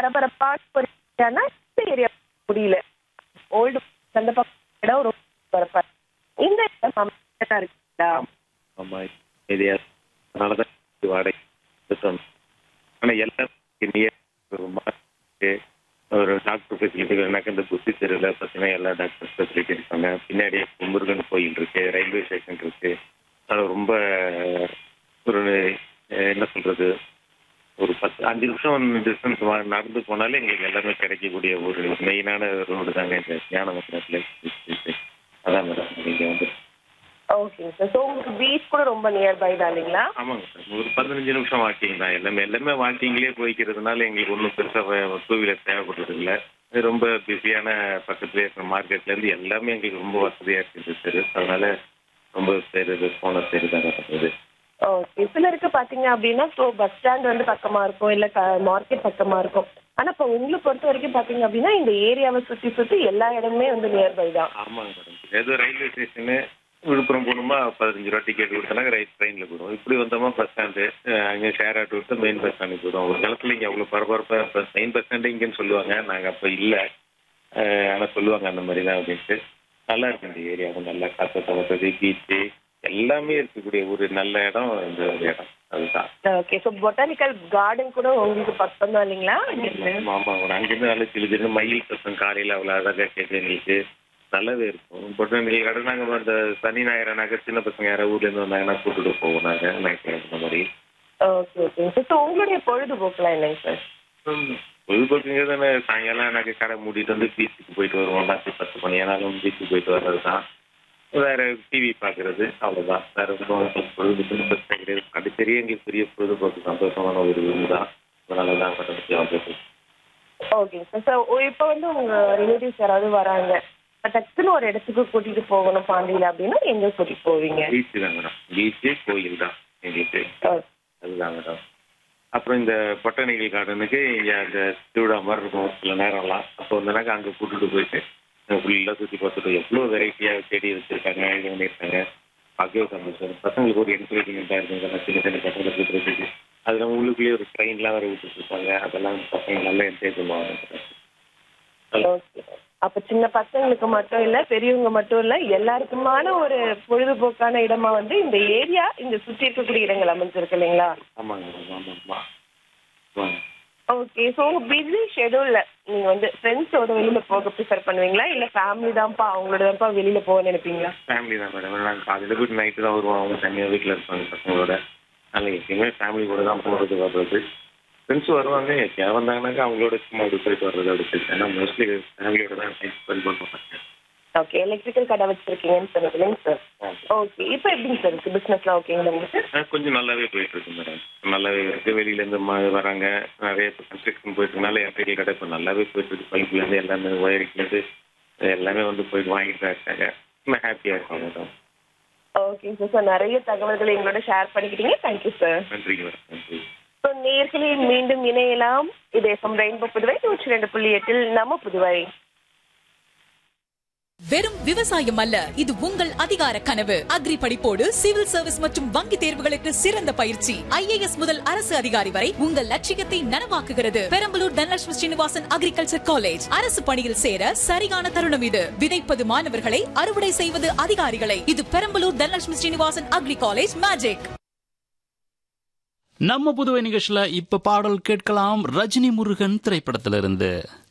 பரபரப்பான ஒரு ஏரியானா இந்த ஏரியா முடியல ஓல்டு அந்த பக்கம் இடம் ரொம்ப பரபரப்பா இருக்கு. இந்த இடம் அமைதியா இருக்குங்களா ஆமா ஏரியா அதனால தான் இது வாடகை எடுத்தோம் ஆனால் எல்லாம் நியர் ஒரு மார்க்கெட்டு ஒரு டாக்டர் ஃபெசிலிட்டி வேணாக்க இந்த புத்தி தெருவில் பார்த்தீங்கன்னா எல்லா டாக்டர் ஃபெசிலிட்டி இருக்காங்க பின்னாடியே முருகன் கோயில் இருக்கு ரயில்வே ஸ்டேஷன் இருக்கு அது ரொம்ப ஒரு அஹ், என்ன சொல்றது ஒரு பத்து அஞ்சு நிமிஷம் டிஸ்டன்ஸ் நடந்து போனாலே எங்களுக்கு எல்லாமே கிடைக்கக்கூடிய ஒரு மெயினான ரோடு தாங்க இந்த ஞானமந்திரத்தில் அதான் மேடம் நீங்கள் வந்து ஓகேங்க சார் ஸோ உங்களுக்கு பீச் கூட ரொம்ப நியர்பை தான் இல்லைங்களா ஆமாங்க சார் ஒரு பதினஞ்சு நிமிஷம் வாக்கிங் தான் எல்லாமே எல்லாமே வாக்கிங்லேயே போய்க்கிறதுனால எங்களுக்கு ஒன்றும் பெருசாக டூ வீலர் தேவைப்படுறது இல்லை இது ரொம்ப பிஸியான பக்கத்துலேயே இருக்கிற மார்க்கெட்லேருந்து எல்லாமே எங்களுக்கு ரொம்ப வசதியாக இருக்குது சார் அதனால ரொம்ப பேர் இது போன பேர் தான் நடந்தது ஓகே சிலருக்கு பார்த்தீங்க அப்படின்னா ஸோ பஸ் ஸ்டாண்ட் வந்து பக்கமா இருக்கும் இல்லை மார்க்கெட் பக்கமா இருக்கும் ஆனா இப்போ உங்களை பொறுத்த வரைக்கும் பார்த்தீங்க அப்படின்னா இந்த ஏரியாவை சுற்றி சுற்றி எல்லா இடமுமே வந்து நியர்பை தான் ஆமாங்க மேடம் ஏதோ ரயில்வே ஸ்டேஷனு விழுப்புரம் போகணுமா பதினஞ்சு ரூபா டிக்கெட் கொடுத்தனா ரைட் ட்ரெயினில் போயிடும் இப்படி வந்தோமா பஸ் ஸ்டாண்டு அங்கே ஷேர் ஆட்டோ விட்டு மெயின் பஸ் ஸ்டாண்டுக்கு போயிடும் ஒரு காலத்தில் இங்கே அவ்வளோ பரபரப்பாக இப்போ மெயின் பஸ் ஸ்டாண்டு இங்கேன்னு சொல்லுவாங்க நாங்கள் அப்போ இல்லை ஆனால் சொல்லுவாங்க அந்த மாதிரி தான் அப்படின்ட்டு நல்லா இருக்கு இந்த ஏரியாவும் நல்லா காற்று வசதி பீச்சு எல்லாமே இருக்கக்கூடிய ஒரு நல்ல இடம் இந்த ஒரு இடம் அதுதான் ஓகே ஸோ பொட்டானிக்கல் கார்டன் கூட உங்களுக்கு பக்கம் தான் இல்லைங்களா ஆமாம் ஒரு அங்கேருந்து நல்லா சிலு சின்ன மயில் சத்தம் காலையில் அவ்வளோ அழகாக கேட்க எங்களுக்கு நல்லாவே இருக்கும் பொட்டானிக்கல் கார்டன் நாங்கள் அந்த சனி ஞாயிறுனாக்க சின்ன பசங்க யாராவது ஊர்லேருந்து வந்தாங்கன்னா கூட்டிட்டு போவோம் நாங்கள் நைட்டில் அந்த மாதிரி ஓகே ஓகே சார் ஸோ உங்களுடைய பொழுதுபோக்குலாம் இல்லைங்க சார் பொழுதுபோக்குங்க தானே சாயங்காலம் எனக்கு கடை மூடிட்டு வந்து பீச்சுக்கு போயிட்டு வருவோம் ராத்திரி பத்து மணி ஆனாலும் பீச்சுக்கு போயிட்டு வர்றது தான் வேற டிவி பார்க்கறது அவ்வளோதான் வேற ஒன்றும் பொழுதுபோக்கு பிரச்சனை கிடையாது அது பெரிய எங்களுக்கு பெரிய பொழுதுபோக்கு சந்தோஷமான ஒரு இது தான் அதனால தான் கடமைக்கு வந்தது ஓகேங்க சார் சார் இப்போ வந்து உங்க ரிலேட்டிவ்ஸ் யாராவது வராங்க டக்குன்னு ஒரு இடத்துக்கு கூட்டிட்டு போகணும் பாண்டியில அப்படின்னா எங்க கூட்டிட்டு போவீங்க பீச்சு தான் மேடம் பீச்சு கோயில் தான் எங்களுக்கு ஓ- அதுதான் மேடம் அப்புறம் இந்த பொட்டானிக்கல் கார்டனுக்கு இங்கே அந்த திருவிழா மாதிரி இருக்கும் சில நேரம்லாம் அப்போ வந்தனாக்கா அங்கே கூட்டிட்டு போயிட்டு ஃபுல்லாக சுற்றி பார்த்துட்டு எவ்வளோ வெரைட்டியாக செடி வச்சுருக்காங்க இது பண்ணியிருக்காங்க பார்க்கவே சந்தோஷம் பசங்களுக்கு ஒரு என்கரேஜ்மெண்ட்டாக இருக்கும் இதெல்லாம் சின்ன சின்ன பசங்களை கூட்டுறதுக்கு அதில் உள்ளுக்குள்ளேயே ஒரு ட்ரெயின்லாம் வேறு விட்டுட்டு இருப்பாங்க அதெல்லாம் பசங்க நல்லா என்ஜாய் பண்ணுவாங்க ஓகே அப்ப சின்ன பசங்களுக்கு மட்டும் இல்ல பெரியவங்க மட்டும் இல்ல எல்லாருக்குமான ஒரு பொழுதுபோக்கான இடமா வந்து இந்த ஏரியா இந்த சுற்றி இருக்கக்கூடிய இடங்கள் அமைஞ்சிருக்கு இல்லைங்களா ஆமாங்க மேடம் ஆமாம் ஆமாம் ஆமாங்க ஓகே ஸோ உங்க பிஸி ஷெடியூல்ல நீங்க வந்து ஃப்ரெண்ட்ஸோட வெளியில போக ப்ரிஃபர் பண்ணுவீங்களா இல்ல ஃபேமிலி தான்ப்பா அவங்களோட தான்ப்பா வெளியில போக நினைப்பீங்களா ஃபேமிலி தான் மேடம் நாங்கள் காலையில் போயிட்டு நைட்டு தான் வருவோம் அவங்க தனியாக வீட்டில் இருப்பாங்க பசங்களோட அதனால் எப்பயுமே ஃபேமிலி கூட தான் போகிறது வர்றது ஃப்ரெண்ட்ஸ் வருவாங்க எப்பயாவது வந்தாங்கன்னாக்கா அவங்களோட சும்மா அப்படி போயிட்டு வர்றது அப்படி போயிட்டு ஏன்னா மோஸ்ட்லி ஃபேமிலியோட தான் டைம் ஸ்பெண்ட் பண்ணுவாங்க ஓகே எலக்ட்ரிக்கல் கடை வச்சிருக்கீங்கன்னு சொன்னீங்க இல்லைங்க சார் ஓகே இப்போ எப்படிங்க சார் இருக்கு பிசினஸ்லாம் ஓகேங்களா உங்களுக்கு ஆ, கொஞ்சம் நல்லாவே போயிட்டு இருக்கு மேடம் நல்லாவே இருக்கு வெளியிலேருந்து ம வராங்க நிறைய இப்போ கன்ஸ்ட்ரக்ஷன் போயிட்டு இருக்கனால எலக்ட்ரிக்கல் கடை இப்போ நல்லாவே போயிட்டு இருக்கு பைப்லேருந்து எல்லாமே ஒயரிங்லேருந்து எல்லாமே வந்து போயிட்டு வாங்கிட்டு தான் இருக்காங்க ரொம்ப ஹாப்பியாக இருக்கும் மேடம் ஓகே சார் சார் நிறைய தகவல்களை எங்களோட ஷேர் பண்ணிக்கிட்டீங்க தேங்க்யூ சார் நன்றிங்க மேடம் நன்றி ஸோ நேர்களே மீண்டும் இணையலாம் இது எஃப்எம் ரெயின்போ புதுவை நூற்றி ரெண்டு புள்ளி எட்டில் நம்ம புதுவை வெறும் விவசாயம் அல்ல இது உங்கள் அதிகார கனவு அக்ரி படிப்போடு சிவில் சர்வீஸ் மற்றும் வங்கி தேர்வுகளுக்கு சிறந்த பயிற்சி ஐஏஎஸ் முதல் அரசு அதிகாரி வரை உங்கள் லட்சியத்தை நனவாக்குகிறது பெரம்பலூர் தனலட்சுமி ஸ்ரீனிவாசன் அக்ரிகல்ச்சர் காலேஜ் அரசு பணியில் சேர சரியான தருணம் இது விதைப்பது மாணவர்களை அறுவடை செய்வது அதிகாரிகளை இது Perambalur Dhanalakshmi Srinivasan agri college magic நம்ம புதுவை நிகழ்ச்சியில இப்ப பாடல் கேட்கலாம் ரஜினி முருகன் திரைப்படத்திலிருந்து